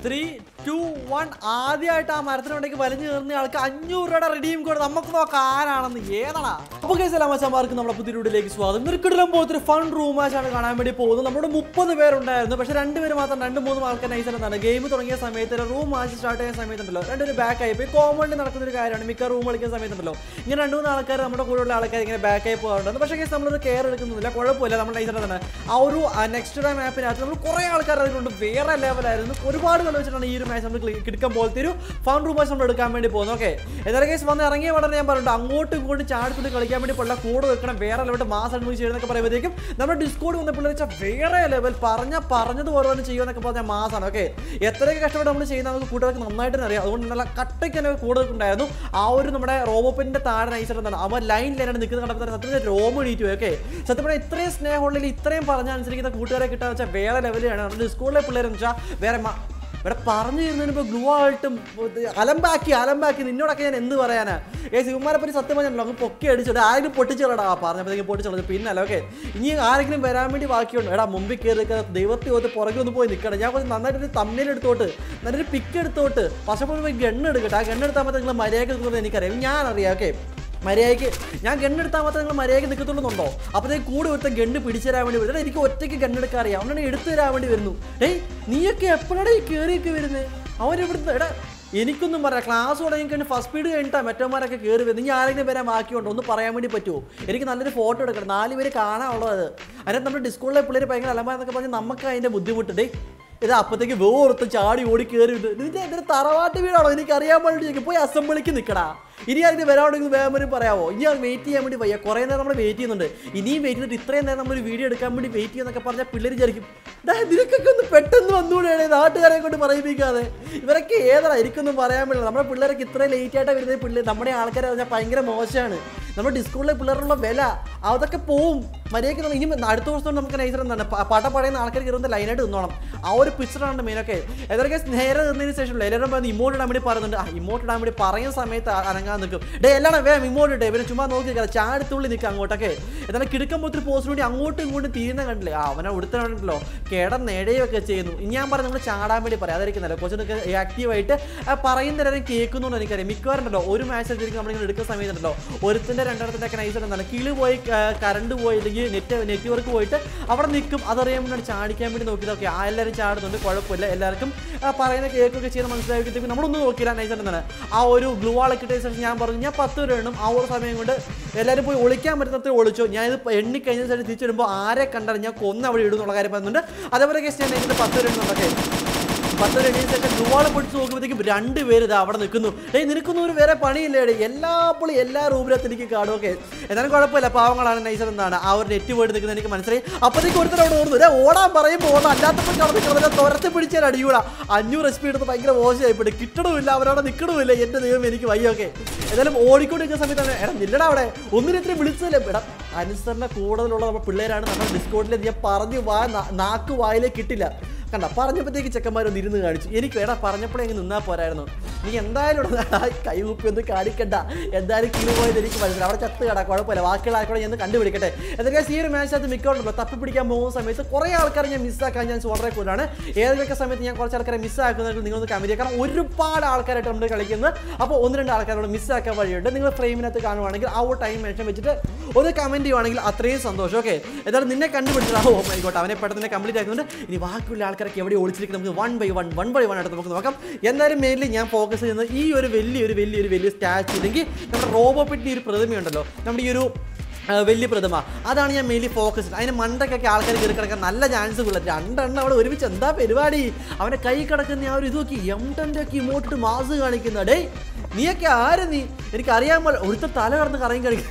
Three to one ആദ്യമായിട്ട് ആ മരത്തിനുണ്ടെങ്കിൽ വലിഞ്ഞു കയറുന്ന ആൾക്ക് അഞ്ഞൂറ് രൂപയുടെ റെഡീം കോഡ് നമുക്ക് നോക്കാം ആരാണെന്ന് ഏതാണാ അപ്പൊ കേസലാമച്ചമാർക്ക് നമ്മുടെ പുതിയ സ്വാഗതം നിർക്കിടലും പോലത്തെ ഫൺ റൂം മാച്ചാണ് കാണാൻ വേണ്ടി പോകുന്നത് നമ്മുടെ മുപ്പത് പേരുണ്ടായിരുന്നു പക്ഷെ രണ്ടുപേര് മാത്രം രണ്ട് മൂന്ന് ആൾക്കാർ നൈസ് എന്താണ് ഗെയിം തുടങ്ങിയ സമയത്ത് റൂം മാച്ച് സ്റ്റാർട്ട് ചെയ്യുന്ന സമയത്തുണ്ടല്ലോ രണ്ടൊരു ബാക്ക് ആയി പോയി കോമണ്ടി നടക്കുന്ന ഒരു കാര്യമാണ് മിക്ക റൂം കളിക്കുന്ന സമയത്തുണ്ടല്ലോ ഇങ്ങനെ രണ്ട് മൂന്ന് ആൾക്കാർ നമ്മുടെ കൂടെയുള്ള ആൾക്കാർ ഇങ്ങനെ ബാക്ക് ആയി പോകാറുണ്ട് പക്ഷേ കേസ് നമ്മളത് കെയർ എടുക്കുന്നില്ല കുഴപ്പമില്ല നമ്മൾ നൈസ് തന്നെ ആ ഒരു നെക്സ്റ്റ് ടൈം ആപ്പിനകത്ത് നമ്മൾ കുറേ ആൾക്കാർ അതിലുണ്ട് വേറെ ലെവലായിരുന്നു ഒരുപാട് കളി വെച്ചിട്ടാണ് ഈ ഒരു മാച്ച് നമ്മൾ കിടക്കാൻ പോലത്തെ ഒരു ഫൺ റൂം മാച്ച് നമ്മൾ എടുക്കാൻ വേണ്ടി പോകുന്നത് ഓക്കെ ഏതായാലും കേസ് വന്ന് ഇറങ്ങിയ ഉടനെ ഞാൻ പറഞ്ഞിട്ടുണ്ട് അങ്ങോട്ടും ഇങ്ങോട്ടും ചാടിത്തുള്ളി കളിക്കാൻ വേണ്ടി പള്ള കൂടെ വെക്കണം വേറെ ലെവൽ മാസ് അഡ്മിറ്റ് ചെയ്യുന്നൊക്കെ പറയുമ്പോഴത്തേക്കും നമ്മുടെ ഡിസ്കോഡ് വന്നപ്പോൾ വെച്ചാൽ വേറെ ലെവൽ പറഞ്ഞ പറഞ്ഞത് ഓരോന്ന് ചെയ്യുമെന്നൊക്കെ പറഞ്ഞാൽ മാസാണ് ഓക്കെ എത്രയൊക്കെ കഷ്ടപ്പെട്ട് നമ്മൾ ചെയ്യുന്ന നമുക്ക് കൂട്ടുകാർക്ക് നന്നായിട്ട് തന്നെ അറിയാം അതുകൊണ്ട് നല്ല കട്ടയ്ക്ക് തന്നെ കൂടെ ഉണ്ടായിരുന്നു ആ ഒരു നമ്മുടെ റോബോപ്പിന്റെ താഴെ നൈസായിട്ട് എന്താണ് അവൻ ലൈൻ ലൈനാണ് നിൽക്കുന്നത് കണ്ടപ്പോൾ തന്നെ സത്യത്തിൽ രോമം എണീറ്റു ഓക്കെ സത്യം പറഞ്ഞാൽ ഇത്രയും സ്നേഹമുള്ളിൽ ഇത്രയും പറഞ്ഞ അനുസരിക്കുന്ന കൂട്ടുകാരെ കിട്ടാന്ന് വെച്ചാൽ വേറെ ലെവലാണ് നമ്മുടെ സ്കൂളിലെ പിള്ളേരെന്ന് വെച്ചാൽ വേറെ മ- ഇവിടെ പറഞ്ഞു തരുന്നതിന് ഇപ്പോൾ ഗ്ലൂ ആയിട്ടും ഇത് അലമ്പാക്കി അലമ്പാക്കി നിന്നോടൊക്കെ ഞാൻ എന്ത് പറയാനാ ഏ ശിവന്മാരെ പറ്റി സത്യം പറഞ്ഞല്ലോ അങ്ങ് പൊക്കി അടിച്ചിട്ട് ആരെങ്കിലും പൊട്ടിച്ചോളടാ പറഞ്ഞപ്പോഴത്തേക്കും പൊട്ടിച്ചോളൂ പിന്നല്ല ഓക്കെ ഇനി ആരെങ്കിലും വരാൻ വേണ്ടി ബാക്കിയുണ്ട് എടാ മുമ്പിൽ കയറി നിൽക്കുക ദൈവത്തെ ഓത്ത് പുറകെ ഒന്ന് പോയി നിൽക്കണം ഞാൻ കുറച്ച് നന്നായിട്ട് ഒരു തമ്മിൽ എടുത്തോട്ട് നല്ലൊരു പിക്ക് എടുത്തോട്ട് പക്ഷേ പോയി ഗണ്ണ് എടുക്കട്ടെ ആ ഗണ്ണ് എടുത്താൽ മാത്രമേ നിങ്ങൾ മര്യാദ നിൽക്കുന്നത് എനിക്കറിയാം ഞാനറിയാം ഓക്കെ മര്യാദയ്ക്ക് ഞാൻ ഗണ്ണെടുത്താൽ മാത്രമേ നിങ്ങൾ മര്യാദയ്ക്ക് നിൽക്കത്തുള്ളൂന്നുണ്ടോ അപ്പോഴത്തേക്ക് കൂടെ ഒരുത്ത ഗണ്ണ് പിടിച്ചു തരാൻ വേണ്ടി വരുന്നത് എനിക്ക് ഒറ്റയ്ക്ക് ഗണ്ണെടുക്കാൻ അറിയാം അവനാണ് എടുത്തു തരാൻ വേണ്ടി വരുന്നു ഏയ് നീയൊക്കെ എപ്പോഴാണ് ഈ കയറിയൊക്കെ വരുന്നത് അവരിവിടുന്ന് എടാ എനിക്കൊന്നും പറയാം ക്ലാസ് തുടങ്ങി കഴിഞ്ഞ് ഫസ്റ്റ് സ്പീഡ് കഴിഞ്ഞിട്ടാ മറ്റന്മാരൊക്കെ കയറി വരുന്നത് ഇനി ആരെങ്കിലും വരാൻ ബാക്കിയുണ്ടോ ഒന്ന് പറയാൻ വേണ്ടി പറ്റുമോ എനിക്ക് നല്ലൊരു ഫോട്ടോ എടുക്കണം നാല് പേര് കാണാനുള്ളത് അത് അതിനകത്ത് നമ്മുടെ ഡിസ്കോളിലെ പിള്ളേർ ഭയങ്കര അലമാരെന്നൊക്കെ പറഞ്ഞ് നമുക്ക് അതിൻ്റെ ബുദ്ധിമുട്ട് ഡേ ഇത് അപ്പത്തേക്ക് വേർത്ത് ചാടി ഓടി കയറി ഇത് നിന്റെ എന്തൊരു തറവാട്ട് വീടാണോ എനിക്ക് അറിയാൻ വേണ്ടി ചോദിക്കും. പോയി അസംബ്ലിക്ക് നിൽക്കടാ ഇനി അതിന് വരാണെങ്കിൽ വേഗം വരും പറയാമോ ഇനി അത് വെയിറ്റ് ചെയ്യാൻ വേണ്ടി വയ്യ കുറേ നേരം നമ്മൾ വെയിറ്റ് ചെയ്യുന്നുണ്ട് ഇനിയും വെയിറ്റ് ചെയ്തിട്ട് ഇത്രയും നേരം നമ്മൾ വീഡിയോ എടുക്കാൻ വേണ്ടി വെയിറ്റ് ചെയ്യുന്നൊക്കെ പറഞ്ഞാൽ പിള്ളേർ വിചാരിക്കും "ഡാ, നിനക്കൊക്കെ ഒന്ന് പെട്ടെന്ന് വന്നുകൂടെയാണ് നാട്ടുകാരെ കൊണ്ട് പറയിപ്പിക്കാതെ ഇവരൊക്കെ ഏതാ എനിക്കൊന്നും പറയാൻ പറ്റില്ല നമ്മുടെ പിള്ളേരൊക്കെ ഇത്രയും ലേറ്റ് ആയിട്ടാണ് വരുന്നത് പിള്ളേർ നമ്മുടെ ആൾക്കാരെ പറഞ്ഞാൽ ഭയങ്കര മോശമാണ് നമ്മുടെ ഡിസ്കൗണ്ടിലെ പിള്ളേരുള്ള വില അതൊക്കെ പോവും മര്യാദയ്ക്ക് നമ്മൾ ഇനി അടുത്ത ദിവസം നമുക്ക് നൈസർ എന്താണ് പ- പാട്ട പറയുന്ന ആൾക്കാർ കയറുന്ന ലൈനായിട്ട് നിന്നോണം ആ ഒരു പിക്ചറാണ് മെയിനൊക്കെ ഏതൊക്കെ നേരെ നിന്നതിന് ശേഷം എല്ലാവരും പറഞ്ഞ് ഇമോട്ട് ഇടാൻ വേണ്ടി പറയുന്നുണ്ട് ആ ഇമോട്ട് ഇടാൻ വേണ്ടി പറയുന്ന സമയത്ത് ആ- അനങ്ങാൻ നിൽക്കും ഡേ എല്ലാം വേഗം ഇമോട്ട് ഇട്ടേ ഇവര് ചുമ്മാ നോക്കി നിൽക്കാം ചാടിത്തുള്ളി നിൽക്കുക അങ്ങോട്ടൊക്കെ എന്നാലും കിടക്കുമ്പോൾ ഒത്തിരി പോസ്റ്റ് വേണ്ടി അങ്ങോട്ടും ഇങ്ങോട്ടും തീരുന്ന കണ്ടില്ലേ ആ അവനെ ഉടുത്തണ്ടല്ലോ കിടന്നെടയൊക്കെ ചെയ്യുന്നു ഇനി ഞാൻ പറഞ്ഞു നിങ്ങൾ ചാടാൻ വേണ്ടി പറയാം അതായിരിക്കുന്നല്ലോ കുറച്ചൊക്കെ ആക്റ്റീവായിട്ട് പറയുന്ന നേരം കേൾക്കുന്നുണ്ട് എനിക്കറിയാം മിക്കവാറും ഉണ്ടല്ലോ ഒരു മാച്ച് ശരിക്കും നമ്മളിങ്ങനെ എടുക്കുന്ന സമയത്തുണ്ടല്ലോ ഒരുത്തിൻ്റെ രണ്ടിടത്തിൻ്റെ ഒക്കെ നൈസ് എന്താണ് കിളി പോയി കറണ്ട് പോയി അല്ലെങ്കിൽ നെറ്റ് നെറ്റ്വർക്ക് പോയിട്ട് അവിടെ നിൽക്കും അതറിയാൻ വേണ്ടി ചാടിക്കാൻ വേണ്ടി നോക്കിയതൊക്കെ ആ എല്ലാവരും ചാടുന്നുണ്ട് കുഴപ്പമില്ല എല്ലാവർക്കും ആ, പറയുന്ന കേൾക്കൊക്കെ ചെയ്ത് മനസ്സിലാക്കിയിട്ട് നമ്മളൊന്നും നോക്കിയില്ല നൈസ് എന്താണ് ആ ഒരു ഗ്ലൂ ആളൊക്കെ ഇട്ട ശേഷം ഞാൻ പറഞ്ഞു ഞാൻ പത്ത് പേര് എണ്ണും ആ ഒരു സമയം കൊണ്ട് എല്ലാവരും പോയി ഒളിക്കാൻ പറ്റുന്നത്ര ഒളിച്ചു ഞാൻ ഇത് എണ്ണി കഴിഞ്ഞ ശേഷം തിരിച്ചു വരുമ്പോൾ ആരെ കണ്ടാലും ഞാൻ കൊന്ന് അവിടെ ഇടും എന്നുള്ള കാര്യം പറയുന്നുണ്ട് അതേപോലെ കേസ് ഞാൻ ഇതിൻ്റെ പത്ത് പേര് എണ്ണുന്നുണ്ടൊക്കെ പത്ത് രണ്ടീസ് സെക്കൻഡ് ഗ്ലൂവാള് പൊടിച്ച് നോക്കുമ്പോഴത്തേക്കും രണ്ട് പേര് ഇതാ അവിടെ നിൽക്കുന്നു ഏയ് നിനക്കൊന്നും ഒരു വേറെ പണിയില്ലേടെ എല്ലാ പുള്ളി എല്ലാ റൂമിനകത്ത് എനിക്ക് കാണും ഓക്കെ എന്നാലും കുഴപ്പമില്ല പാവങ്ങളാണ് നൈസർ എന്നാണ് ആ ഒരു നെറ്റ് പോയിട്ട് നിൽക്കുന്നത് എനിക്ക് മനസ്സിലായി അപ്പോഴത്തേക്ക് ഒരുത്തരം അവിടെ ഓടുന്നു "ദേ, ഓടാൻ പറയുമ്പോൾ ഓടാം അല്ലാത്തപ്പോൾ കടന്ന് കിടന്നിട്ട് തുരത്തി പിടിച്ചാൽ അടിയൂടാ അഞ്ഞൂറ് എസ് പി എടുത്ത് ഭയങ്കര മോശമായിപ്പോയി കിട്ടണമില്ല അവരവിടെ നിൽക്കണമില്ല എൻ്റെ ദൈവം എനിക്ക് വയ്യൊക്കെ ഏതായാലും ഓടിക്കൊണ്ടിരിക്കുന്ന സമയത്താണ് എടാ നില്ലടാ അവിടെ ഒന്നിനും ഇത്രയും വിളിച്ചതല്ലേ എടാ അനുസരണ കൂടുതലുള്ള നമ്മുടെ പിള്ളേരാണ് നമ്മുടെ ഡിസ്കൗണ്ടിൽ ഞാൻ പറഞ്ഞു വാ നാ- നാക്ക് വായിലേക്ക് കിട്ടില്ല കണ്ട പറഞ്ഞപ്പോഴത്തേക്ക് ചെക്കന്മാർ ഒന്ന് ഇരുന്ന് കാണിച്ചു എനിക്ക് എടാ പറഞ്ഞപ്പോഴേ അങ്ങ് നിന്നാ പോരായിരുന്നു നീ എന്തായാലും ഇവിടെ ആ കൈ കുപ്പി ഒന്ന് കാണിക്കണ്ട എന്തായാലും കിളി പോയത് എനിക്ക് മനസ്സിലായി അവിടെ ചത്ത് കടാ കുഴപ്പമില്ല ബാക്കിയുള്ള ആൾക്കൂടെ ഞാൻ ഒന്ന് കണ്ടുപിടിക്കട്ടെ എന്തൊക്കെ ഈ ഒരു മാച്ച് അത് മിക്കവാറുണ്ടല്ലോ തപ്പി പിടിക്കാൻ പോകുന്ന സമയത്ത് കുറേ ആൾക്കാരെ ഞാൻ മിസ്സാക്കാൻ ഞാൻ വളരെ കൂടുതലാണ് ഏതൊക്കെ സമയത്ത് ഞാൻ കുറച്ച് ആൾക്കാരെ മിസ്സാക്കുന്നത് നിങ്ങളൊന്ന് കമന്റ് ചെയ്യുക കാരണം ഒരുപാട് ആൾക്കാരായിട്ട് നമ്മൾ കളിക്കുന്നത് അപ്പോൾ ഒന്ന് രണ്ട് ആൾക്കാരോട് മിസ്സാക്കാൻ വഴിയുണ്ട് നിങ്ങൾ ഫ്രെയിമിനകത്ത് കാണുവാണെങ്കിൽ ആ ഒരു ടൈം മെൻഷൻ വെച്ചിട്ട് ഒരു കമന്റ് ചെയ്യുവാണെങ്കിൽ അത്രയും സന്തോഷം ഓക്കെ ഏതായാലും നിന്നെ കണ്ടുപിടിച്ചിട്ട് ഓ ആയിക്കോട്ടെ അവനെ പെട്ടെന്ന് കംപ്ലീറ്റ് ആക്കുന്നുണ്ട് ഇനി ബാക്കിയുള്ള ആൾക്കാരൊക്കെ എവിടെ ഒളിച്ചിരിക്കും നമുക്ക് one by one one by one ആയിട്ട് നമുക്ക് നോക്കാം എന്തായാലും മെയിൻലി ഞാൻ ഫോക്കസ് ചെയ്യുന്നത് ഈ ഒരു വലിയൊരു വലിയൊരു വലിയ സ്റ്റാച്ചു ഇല്ലെങ്കിൽ നമ്മുടെ റോബോപ്പിൻ്റെ ഒരു പ്രതിമയുണ്ടല്ലോ നമ്മുടെ ഈ ഒരു ആ, വലിയ പ്രതിമ അതാണ് ഞാൻ മെയിൻലി ഫോക്കസ് അതിന് മണ്ടക്കൊക്കെ ആൾക്കാർ കയറി കിടക്കാൻ നല്ല ചാൻസ് ഉള്ളത് രണ്ടെണ്ണം അവിടെ ഒരുമിച്ച് എന്താ പരിപാടി അവൻ്റെ കൈ കിടക്കുന്ന ആ ഒരു ഇത് നോക്കി എം ടെൻ്റെ ഒക്കെ ഇമോട്ടിട്ട് മാസ് കാണിക്കുന്ന ഡേ നീയൊക്കെ ആര് നീ എനിക്ക് അറിയാൻ പോലെ ഒരുത്ത തല കടന്ന് കറങ്ങി കളിക്കും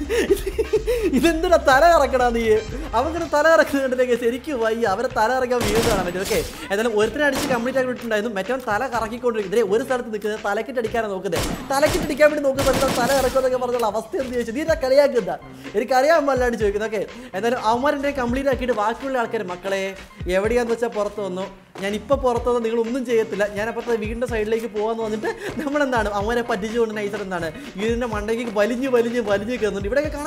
ഇതെന്തിനാ തല കറക്കടാ നീ അവങ്ങനെ തല കറക്കുന്നുണ്ടെങ്കിൽ ശരിക്കും വയ്യ അവരെ തല കറക്കാൻ വീട് കാണാൻ പറ്റും ഓക്കെ ഏതായാലും ഒരുത്തിനെ അടിച്ച് കംപ്ലീറ്റ് ആക്കി വിട്ടിട്ടുണ്ടായിരുന്നു മറ്റവൻ തല കറക്കിക്കൊണ്ടിരിക്കുന്നത് ഒരു സ്ഥലത്ത് നിൽക്കുന്നത് തലക്കിട്ട് അടിക്കാനാണ് നോക്കുന്നത് തലക്കിട്ട് അടിക്കാൻ വേണ്ടി നോക്കുന്ന സമയത്ത് തല ഇറക്കുമെന്നൊക്കെ പറഞ്ഞുള്ള അവസ്ഥ എന്ത് ചോദിച്ചു നീ എന്നെ കളിയാക്കുന്ന എനിക്കറിയാൻ പാടില്ലാണ്ട് ചോദിക്കുന്നത് ഓക്കെ എന്തായാലും അവന്മാരെ കംപ്ലീറ്റ് ആക്കിയിട്ട് ബാക്കിയുള്ള ആൾക്കാർ മക്കളെ എവിടെയാന്ന് വെച്ചാൽ പുറത്ത് വന്നു ഞാൻ ഇപ്പോൾ പുറത്ത് വന്ന് നിങ്ങൾ ഒന്നും ചെയ്യത്തില്ല ഞാൻ അപ്പുറത്തെ വീടിൻ്റെ സൈഡിലേക്ക് പോകാന്ന് വന്നിട്ട് നമ്മളെന്താണ് അവനെ പറ്റിച്ചുകൊണ്ട് നൈസർ എന്താണ് ഇതിൻ്റെ മണ്ടയ്ക്ക് വലിഞ്ഞ് വലിഞ്ഞ് വലിഞ്ഞ് കയറുന്നുണ്ട് ഇവിടെയൊക്കെ കാണാൻ ചേച്ചി വളരെ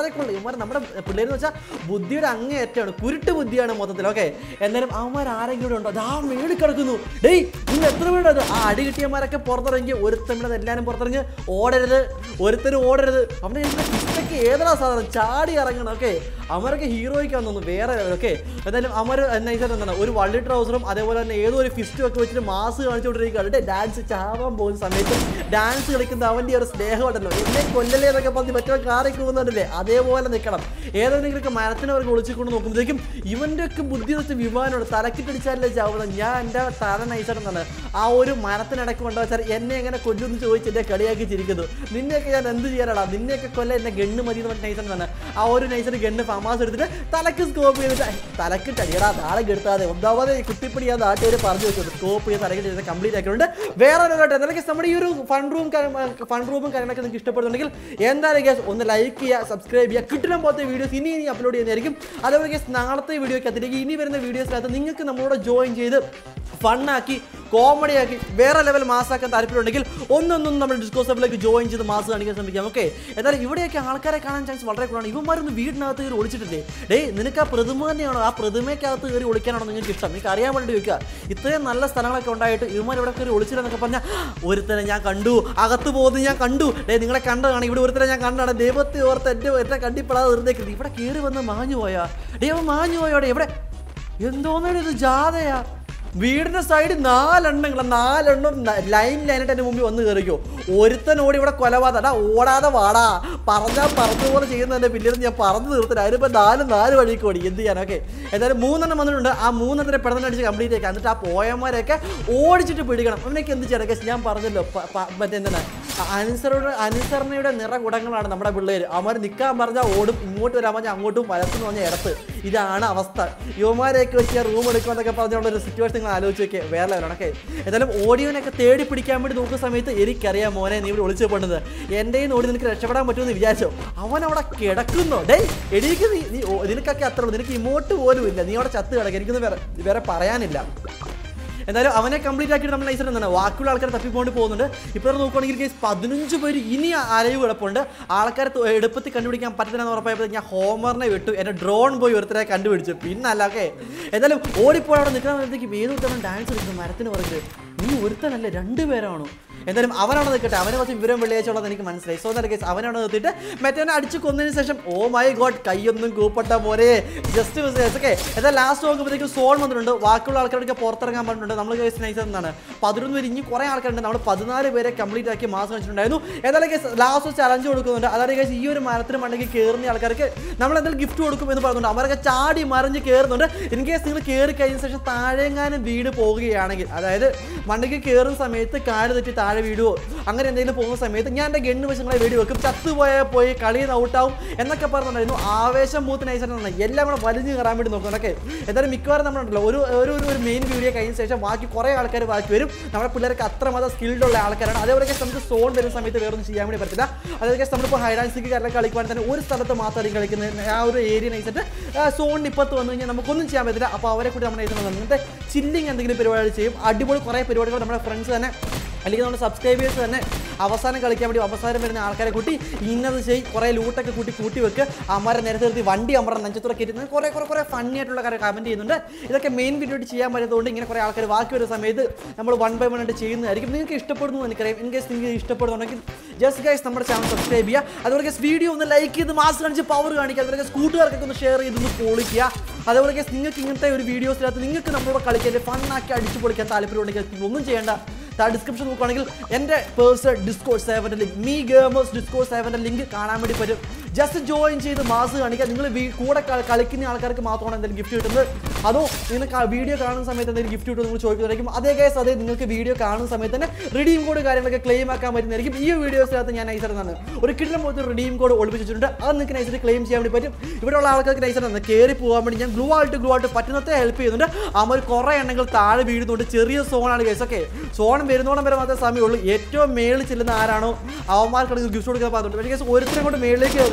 ഇവന്മാരൊക്കെ ഉള്ളു ഇവന്മാർ നമ്മുടെ പിള്ളേരെന്ന് വെച്ചാൽ ബുദ്ധിയുടെ അങ്ങേയറ്റാണ് കുരുട്ട് ബുദ്ധിയാണ് മൊത്തത്തിൽ ഓക്കെ എന്നാലും അവന്മാർ ആരെങ്കിലും ഇവിടെ ഉണ്ടോ അതാ മേളിൽ കിടക്കുന്നു ഡേയ് നിങ്ങൾ എത്ര പേരുണ്ട് ആ അടി കിട്ടിയമാരൊക്കെ പുറത്തിറങ്ങി ഒരുത്തമിടത് എല്ലാവരും പുറത്തിറങ്ങി ഓടരുത് ഒരുത്തരും ഓടരുത് അവൻ്റെ ഇഷ്ടയ്ക്ക് ഏതാ സാധനം ചാടി ഇറങ്ങണം ഓക്കെ അവരൊക്കെ ഹീറോയ്ക്കാന്ന് തോന്നുന്നു വേറെ ഓക്കെ എന്തായാലും അവർ നൈസായിട്ട് എന്താണ് ഒരു വള്ളി ട്രൗസറും അതേപോലെ തന്നെ ഏതോ ഒരു ഫിസ്റ്റും ഒക്കെ വെച്ചിട്ട് മാസ് കാണിച്ചുകൊണ്ടിരിക്കുകയാണ് ഡാൻസ് ചാവാൻ പോകുന്ന സമയത്ത് ഡാൻസ് കളിക്കുന്ന അവൻ്റെ ഒരു സ്നേഹമുണ്ടല്ലോ എന്നെ കൊല്ലലേ എന്നൊക്കെ പറഞ്ഞ് മറ്റോ കാറി പോകുന്നുണ്ടല്ലേ അതേപോലെ നിൽക്കണം ഏതെങ്കിലുമൊക്കെ മരത്തിന് അവർക്ക് ഒളിച്ചിക്കൊണ്ട് നോക്കുമ്പോഴേക്കും ഇവൻ്റെ ഒക്കെ ബുദ്ധി വെച്ച വിമാനമാണ് തലക്കിട്ടടിച്ചാലേ ചാവുന്നത് ഞാൻ എൻ്റെ തല നൈസായിട്ടെന്നാണ് ആ ഒരു മരത്തിനിടയ്ക്ക് കൊണ്ടുവച്ചാൽ എന്നെ എങ്ങനെ കൊല്ലുമെന്ന് ചോദിച്ച് എന്നെ കളിയാക്കി ചിരിക്കുന്നു നിന്നെയൊക്കെ ഞാൻ എന്ത് ചെയ്യാനാടാ നിന്നെയൊക്കെ കൊല്ല എന്നെ ഗണ്ണ് മതി എന്ന് പറഞ്ഞ നൈസാണ് ആ ഒരു നൈസിന് ഗണ്ണ് ഫമാസ് എടുത്തിട്ട് തലക്ക് സ്കോപ്പ് ചെയ്തിട്ട് "ഐ, തലക്കിട്ട് അടിയടാ നാളെ കെടുത്താതെ ഒന്നാമത് കുട്ടിപ്പടി ആ നാട്ടുകാർ പറഞ്ഞു വെച്ചത് സ്കോപ്പ് ചെയ്ത് തലക്കിട്ട് കംപ്ലീറ്റ് ആക്കിയിട്ടുണ്ട് വേറെ ഒരു കേട്ടോ എന്തൊക്കെ നമ്മുടെ ഈ ഒരു ഫൺ റൂം ഫൺ റൂമും കാര്യങ്ങളൊക്കെ നിങ്ങൾക്ക് ഇഷ്ടപ്പെടുന്നുണ്ടെങ്കിൽ എന്തായാലും guys ഒന്ന് ലൈക്ക് ചെയ്യുക സബ്സ്ക്രൈബ് ചെയ്യുക കിട്ടുന്ന പോലത്തെ വീഡിയോസ് ഇനി ഇനി അപ്ലോഡ് ചെയ്യുന്നതായിരിക്കും അതേപോലെ guys നാളത്തെ വീഡിയോയ്ക്ക് അതിലേക്ക് ഇനി വരുന്ന വീഡിയോസിനകത്ത് നിങ്ങൾക്ക് നമ്മളോട് ജോയിൻ ചെയ്ത് ഫണ്ണാക്കി കോമഡി ആക്കി വേറെ ലെവൽ മാസാക്കാൻ താല്പര്യമുണ്ടെങ്കിൽ ഒന്നൊന്നും നമ്മൾ ഡിസ്കോസബിലേക്ക് ജോയിൻ ചെയ്ത് മാസ് കാണിക്കാൻ ശ്രമിക്കാം ഓക്കെ എന്നാലും ഇവിടെയൊക്കെ ആൾക്കാരെ കാണാൻ ചാൻസ് വളരെ കൂടുതലാണ് ഇവന്മാരൊന്നും വീടിനകത്ത് കയറി ഒളിച്ചിട്ടില്ലേ ഡേയ് നിനക്ക് ആ പ്രതിമ തന്നെയാണോ ആ പ്രതിമയ്ക്കകത്ത് കയറി ഒളിക്കാനാണോ നിങ്ങൾക്ക് ഇഷ്ടം നിങ്ങൾക്ക് അറിയാൻ വേണ്ടി ചോദിക്കുക ഇത്രയും നല്ല സ്ഥലങ്ങളൊക്കെ ഉണ്ടായിട്ട് ഇവന്മാർ ഇവിടെ കയറി ഒളിച്ചില്ലെന്നൊക്കെ പറഞ്ഞാൽ ഒരുത്തനെ ഞാൻ കണ്ടു അകത്ത് പോകുന്നത് ഞാൻ കണ്ടു ഡേ നിങ്ങളെ കണ്ടതാണ് ഇവിടെ ഒരുത്തനെ ഞാൻ കണ്ടാണ് ദൈവത്തെ ഓർത്ത് എൻ്റെ എന്നെ കണ്ടിപ്പെടാതെ വെറുതെ ഇവിടെ കയറി വന്ന് മാഞ്ഞു പോയാ ഡേ അവൻ മാഞ്ഞു പോയോടെ എവിടെ എന്തോന്നാണ് ഇത് ജാഥയാ വീടിന്റെ സൈഡ് നാലെണ്ണങ്ങൾ നാലെണ്ണം ന- ലൈൻ ലൈനായിട്ട് എൻ്റെ മുമ്പിൽ വന്ന് കയറിക്കോ ഒരുത്തൻ ഓടി ഇവിടെ കൊലപാതടാ ഓടാതെ വാടാ പറഞ്ഞാൽ പറഞ്ഞതുപോലെ ചെയ്യുന്നതിൻ്റെ പിന്നീട് ഞാൻ പറഞ്ഞു തീർത്തില്ല അതിനിപ്പോൾ നാല് നാല് വഴിക്ക് ഓടി എന്ത് ചെയ്യാൻ ഓക്കെ എന്തായാലും മൂന്നെണ്ണം വന്നിട്ടുണ്ട് ആ മൂന്നെണ്ണത്തിനെ പെട്ടെന്ന് അടിച്ച് കംപ്ലീറ്റ് ആക്കാം എന്നിട്ട് ആ പോയന്മാരെയൊക്കെ ഓടിച്ചിട്ട് പിടിക്കണം അവനൊക്കെ എന്ത് ചെയ്യണം guys? ഞാൻ പറഞ്ഞല്ലോ പ- പ- മറ്റേ എന്താണ് അനുസരണയുടെ അനുസരണയുടെ നിറകുടങ്ങളാണ് നമ്മുടെ പിള്ളേർ അവന്മാർ നിൽക്കാൻ പറഞ്ഞാൽ ഓടും ഇങ്ങോട്ട് വരാൻ പറഞ്ഞാൽ അങ്ങോട്ടും വലത്തുനിന്ന് പറഞ്ഞാൽ ഇടത്ത് ഇതാണ് അവസ്ഥ യുവമാരെയൊക്കെ വെച്ച് റൂം എടുക്കുമെന്നൊക്കെ പറഞ്ഞുള്ള ഒരു സിറ്റുവേഷൻ നിങ്ങൾ ആലോചിച്ച് നോക്കിയേ വേറെ ലെവലാണ് ഓക്കെ എന്തായാലും ഓഡിയോനൊക്കെ തേടി പിടിക്കാൻ വേണ്ടി നോക്കുന്ന സമയത്ത് എനിക്കറിയാം മോനെ നീ ഇവിടെ ഒളിച്ചു പോകേണ്ടത് എൻ്റെ ഓടി നിനക്ക് രക്ഷപ്പെടാൻ പറ്റുമെന്ന് വിചാരിച്ചോ അവൻ അവിടെ കിടക്കുന്നോ ഡേയ് എടീക്ക് നീ നീ ഓ- നിനക്കൊക്കെ അത്ര ഉള്ളൂ നിനക്ക് ഇമോട്ട് പോലും ഇല്ല നീ അവിടെ ചത്ത് കിടക്കുക എനിക്കൊന്നും വേറെ വേറെ പറയാനില്ല എന്തായാലും അവനെ കംപ്ലീറ്റ് ആക്കിയിട്ട് നമ്മൾ നൈസർ എന്താണ് ബാക്കിയുള്ള ആൾക്കാർ തപ്പിപ്പോണ്ട് പോകുന്നുണ്ട് ഇപ്പോൾ നോക്കുകയാണെങ്കിൽ കേസ് പതിനഞ്ച് പേര് ഇനി അലവ് കിടപ്പുണ്ട് ആൾക്കാരെ തു- എളുപ്പത്തിൽ കണ്ടുപിടിക്കാൻ പറ്റത്തില്ലെന്ന് ഉറപ്പായപ്പോൾ ഞാൻ ഹോമറിനെ വിട്ടു എൻ്റെ ഡ്രോൺ പോയി ഒരുത്തരെ കണ്ടുപിടിച്ചു പിന്നല്ല ഓക്കെ എന്തായാലും ഓടിപ്പോൾ അവിടെ നിൽക്കുന്ന നേരത്തേക്ക് ഏത് ഒരുത്തരം ഡാൻസ് കളിക്കുന്നു മരത്തിന് പുറകിൽ നീ ഒരുത്തനല്ലേ രണ്ടുപേരാണോ എന്തായാലും അവനവിടെ നിൽക്കട്ടെ അവനെ കുറച്ച് വിവരം വെള്ളിയാഴ്ച ഉള്ളത് എനിക്ക് മനസ്സിലായി സോ എന്തായാലും കേസ് അവനവിടെ നിർത്തിയിട്ട് മറ്റവനെ അടിച്ച് കൊന്നതിന് ശേഷം ഓ മൈ ഗോഡ് കൈയൊന്നും കൂപ്പട്ട പോരെ ജസ്റ്റ് മിസ് ഓക്കെ എന്നാൽ ലാസ്റ്റ് നോക്കുമ്പോഴത്തേക്കും സോൺ വന്നിട്ടുണ്ട് ബാക്കിയുള്ള ആൾക്കാരൊക്കെ പുറത്തിറങ്ങാൻ പറഞ്ഞിട്ടുണ്ട് നമ്മൾ കേസ് നൈസ് എന്നാണ് പതിനൊന്ന് പേര് ഇനി കുറേ ആൾക്കാരുണ്ട് നമ്മൾ പതിനാല് പേരെ കംപ്ലീറ്റ് ആക്കി മാസം വെച്ചിട്ടുണ്ടായിരുന്നു ഏതായാലും കേസ് ലാസ്റ്റ് ചലഞ്ച് കൊടുക്കുന്നുണ്ട് അതായത് കേസ് ഈ ഒരു മരത്തിന് മണ്ടയ്ക്ക് കയറുന്ന ആൾക്കാർക്ക് നമ്മൾ എന്തെങ്കിലും ഗിഫ്റ്റ് കൊടുക്കും എന്ന് പറയുന്നുണ്ട് അവരൊക്കെ ചാടി മറിഞ്ഞ് കയറുന്നുണ്ട് ഇൻ കേസ് നിങ്ങൾ കയറി കഴിഞ്ഞ ശേഷം താഴെങ്ങാനും വീട് പോവുകയാണെങ്കിൽ അതായത് മണ്ടയ്ക്ക് കയറുന്ന സമയത്ത് കാല് തെറ്റി താഴെ വീടുവോ അങ്ങനെ എന്തെങ്കിലും പോകുന്ന സമയത്ത് ഞാൻ എൻ്റെ ഗണ്ണ് വെച്ച് നിങ്ങളെ വെടി വെക്കും ചത്തുപോയാൽ പോയി കളിയിൽ നിന്ന് ഔട്ടാവും എന്നൊക്കെ പറഞ്ഞിട്ടുണ്ടായിരുന്നു ആവേശം മൂത്ത് നൈസാണ് എല്ലാം കൂടെ വലിഞ്ഞു കയറാൻ വേണ്ടി നോക്കുന്നതൊക്കെ എന്തായാലും മിക്കവാറും നമ്മളുണ്ടല്ലോ ഒരു ഒരു ഒരു- ഒരു മെയിൻ വീഡിയോ കഴിഞ്ഞ ശേഷം ബാക്കി കുറേ ആൾക്കാർ ബാക്കി വരും നമ്മുടെ പിള്ളേർക്ക് അത്രമാത്രം സ്കിൽഡ് ഉള്ള ആൾക്കാരാണ് അതേപോലെ നമുക്ക് സോൺ വരുന്ന സമയത്ത് വേറൊന്നും ചെയ്യാൻ വേണ്ടി പറ്റില്ല അതായത് നമ്മളിപ്പോൾ ഹൈഡാൻസിക്ക് കാരണം കളിക്കുവാണെങ്കിൽ തന്നെ ഒരു സ്ഥലത്ത് മാത്രമായിരിക്കും കളിക്കുന്നത് ആ ഒരു ഏരിയ നയിച്ചിട്ട് സോണിന് ഇപ്പത്ത് വന്നു കഴിഞ്ഞാൽ നമുക്കൊന്നും ചെയ്യാൻ പറ്റില്ല അപ്പോൾ അവരെ കൂടി നമ്മൾ നയിക്കുന്നത് അങ്ങനത്തെ ചില്ലിങ് എന്തെങ്കിലും പരിപാടി ചെയ്യും അടിപൊളി കുറേ പരിപാടികൾ നമ്മുടെ ഫ്രണ്ട്സ് തന്നെ അല്ലെങ്കിൽ നമ്മുടെ സബ്സ്ക്രൈബേഴ്സ് തന്നെ അവസാനം കളിക്കാൻ വേണ്ടി അവസാനം വരുന്ന ആൾക്കാരെ കൂട്ടി ഇന്നത് ചെയ്യും കുറേ ലൂട്ടൊക്കെ കൂട്ടി കൂട്ടി വെക്ക് അമ്മരെ നേരത്തെ നിർത്തി വണ്ടി അമ്മറെ നെഞ്ചത്തുറ കയറ്റുന്നത് കുറേ കുറേ കുറേ ഫണ്ണി ആയിട്ടുള്ള കാര്യം കമൻറ്റ് ചെയ്യുന്നുണ്ട് ഇതൊക്കെ മെയിൻ വീഡിയോ ആയിട്ട് ചെയ്യാൻ പറ്റാത്തതുകൊണ്ട് ഇങ്ങനെ കുറേ ആൾക്കാർ ബാക്കി വരുന്ന സമയത്ത് നമ്മൾ വൺ ബൈ വൺ ആയിട്ട് ചെയ്യുന്നതായിരിക്കും നിങ്ങൾക്ക് ഇഷ്ടപ്പെടുന്നു എന്ന് എനിക്കറിയാം ഇൻ കേസ് നിങ്ങൾക്ക് ഇഷ്ടപ്പെടുന്നുണ്ടെങ്കിൽ ജസ്റ്റ് ഗൈസ് നമ്മുടെ ചാനൽ സബ്സ്ക്രൈബ് ചെയ്യുക അതുപോലെ ഗൈസ് വീഡിയോ ഒന്ന് ലൈക്ക് ചെയ്ത് മാസ് കാണിച്ച് പവർ കാണിക്കുക അതുപോലെ ഗൈസ് കൂട്ടുകാർക്കൊക്കെ ഒന്ന് ഷെയർ ചെയ്തൊന്ന് പൊളിക്കുക അതുപോലെ ഗൈസ് നിങ്ങൾക്ക് ഇങ്ങനത്തെ ഒരു വീഡിയോസിനകത്ത് നിങ്ങൾക്ക് നമ്മളോട് കളിക്കാൻ ഫണ്ണാക്കി അടിച്ചു പൊളിക്കാൻ താല്പര്യമുണ്ടെങ്കിൽ ഒന്നും ചെയ്യേണ്ട ഡിസ്ക്രിപ്ഷൻ നോക്കുകയാണെങ്കിൽ എൻ്റെ പേഴ്സണൽ ഡിസ്കോഡ് സേവൻ്റെ ലിങ്ക് മീ ഗേമേഴ്സ് ഡിസ്കോഡ് സേവൻ്റെ ലിങ്ക് കാണാൻ വേണ്ടി പറ്റും ജസ്റ്റ് ജോയിൻ ചെയ്ത് മാസ് കാണിക്കുക നിങ്ങൾ കൂടെ കളി- കളിക്കുന്ന ആൾക്കാർക്ക് മാത്രമാണ് എന്തെങ്കിലും ഗിഫ്റ്റ് കിട്ടുന്നത് അതോ നിങ്ങൾ വീഡിയോ കാണുന്ന സമയത്ത് എന്തെങ്കിലും ഗിഫ്റ്റ് കിട്ടും നിങ്ങൾ ചോദിക്കുന്നതായിരിക്കും അതേ കേസ് അതേ നിങ്ങൾക്ക് വീഡിയോ കാണുന്ന സമയത്ത് തന്നെ റിഡീം കോഡ് കാര്യങ്ങളൊക്കെ ക്ലെയിം ആക്കാൻ പറ്റുന്നതായിരിക്കും ഈ വീഡിയോസിനകത്ത് ഞാൻ നൈസർ എന്നാണ് ഒരു കിട്ടുന്ന പോലത്തെ റിഡീം കോഡ് ഒളിപ്പിച്ചിട്ടുണ്ട് അത് നിങ്ങൾക്ക് നൈസർ ക്ലെയിം ചെയ്യാൻ വേണ്ടി പറ്റും ഇവിടെയുള്ള ആൾക്കാർക്ക് നൈസർ ആണ് കയറി പോകാൻ വേണ്ടി ഞാൻ ഗ്ലൂ ആയിട്ട് ഗ്ലൂ ആയിട്ട് പറ്റുന്നത്തെ ഹെൽപ്പ് ചെയ്യുന്നുണ്ട് അവർ കുറേ എണ്ണങ്ങൾ താഴെ വീഴുന്നുണ്ട് ചെറിയ സോണാണ് കേസ് ഓക്കെ സോൺ വരുന്നോണം വരെ മാത്രമേ സമയമുള്ളൂ ഏറ്റവും മേളിൽ ചെല്ലുന്ന ആരാണോ അവന്മാർക്കാണ് ഗിഫ്റ്റ് കൊടുക്കാൻ പറഞ്ഞിട്ടുണ്ട് പക്ഷേ കേസ് ഒരുത്തരും കൊണ്ട് മേളിലേക്ക്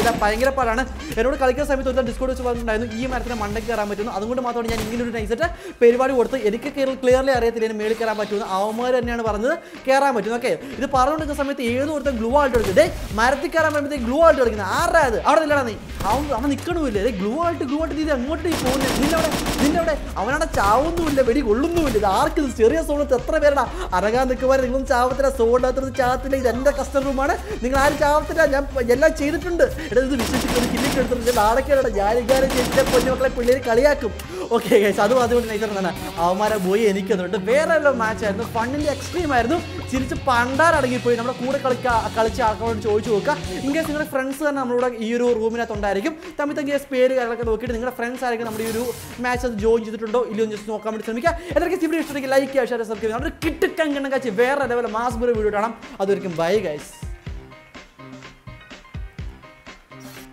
പറ്റില്ല ഭയങ്കര പാടാണ് എന്നോട് കളിക്കുന്ന സമയത്ത് ഒരു ഡിസ്കോഡ് വെച്ച് പറഞ്ഞിട്ടുണ്ടായിരുന്നു ഈ മരത്തിന് മണ്ടയ്ക്ക് കയറാൻ പറ്റുന്നു അതുകൊണ്ട് മാത്രമാണ് ഞാൻ ഇങ്ങനെ ഒരു നൈസറ്റ് പരിപാടി കൊടുത്ത് എനിക്ക് ക്ലിയർലി അറിയത്തില്ല ഇതിന് മേളിൽ കയറാൻ പറ്റുമെന്ന് അവന്മാർ തന്നെയാണ് പറഞ്ഞത് കയറാൻ പറ്റും ഓക്കെ ഇത് പറഞ്ഞുകൊണ്ടിരിക്കുന്ന സമയത്ത് ഏത് ഒരുത്തൻ ഗ്ലൂ ആയിട്ട് എടുക്കും ഡേ മരത്തിൽ കയറാൻ വരുമ്പോഴത്തേക്ക് ഗ്ലൂ ആയിട്ട് എടുക്കുന്നത് ആരാ അത് അവിടെ നില്ലടാ നീ അവൻ അവൻ നിൽക്കണമില്ല ഡേ ഗ്ലൂ ആയിട്ട് ഗ്ലൂ ആയിട്ട് ഇത് അങ്ങോട്ട് നീ പോകുന്നത് നിന്റെ അവിടെ നിന്റെ അവിടെ അവനവിടെ ചാവുന്നുമില്ല വെടി കൊള്ളുന്നുമില്ല ഇത് ആർക്ക് ഇത് ചെറിയ സോണത്ത് എത്ര പേരടാ അരകാൻ നിൽക്കുമ്പോൾ നിങ്ങളൊന്നും ചാവത്തില്ല സോണിനകത്ത് ചാവത്തില്ല ഇത് എൻ്റെ കസ്റ്റമർ റൂമാണ് നിങ്ങൾ ആരും ചാവത്തില്ല ഞാൻ എല്ലാം ചെയ്തിട്ടുണ്ട് എടാ ഇത് വിശ്വസിക്കുന്ന കില്ലിക്ക് എടുത്തിട്ടുണ്ട് നാടക്കേടാ ഞാനിക്കാരും ചേച്ചിയെ പൊന്നുമക്കളെ പിള്ളേർ കളിയാക്കും ഓക്കെ ഗൈസ് അതും അതുകൊണ്ട് നൈസർ തന്നെ അവന്മാരെ പോയി എനിക്ക് തന്നിട്ട് വേറെ വല്ല മാച്ച് ആയിരുന്നു ഫണ്ണിൻ്റെ എക്സ്ട്രീം ആയിരുന്നു ചിരിച്ച് പണ്ടാരടങ്ങിപ്പോയി നമ്മുടെ കൂടെ കളിക്ക കളിച്ച ആൾക്കാരോട് ചോദിച്ചു നോക്കുക ഇൻ കേസ് നിങ്ങളുടെ ഫ്രണ്ട്സ് തന്നെ നമ്മുടെ ഈ ഒരു റൂമിനകത്ത് ഉണ്ടായിരിക്കും തമ്മിൽ തമ്മിൽ കേസ് പേര് കാര്യങ്ങളൊക്കെ നോക്കിയിട്ട് നിങ്ങളുടെ ഫ്രണ്ട്സ് ആയിരിക്കും നമ്മുടെ ഈ ഒരു മാച്ച് അത് ജോയിൻ ചെയ്തിട്ടുണ്ടോ ഇല്ലയോ ജസ്റ്റ് നോക്കാൻ വേണ്ടി ശ്രമിക്കുക എല്ലാവർക്കും സിബിലി ഇഷ്ടമെങ്കിൽ ലൈക്ക് ചെയ്യുക ഷെയർ സബ്സ്ക്രൈബ് നമ്മുടെ കിട്ടുക്കങ്ങനെ കാച്ച് വേറെ ലെവൽ മാസ് വീഡിയോ കാണാം അതൊരിക്കും ബൈ ഗൈസ്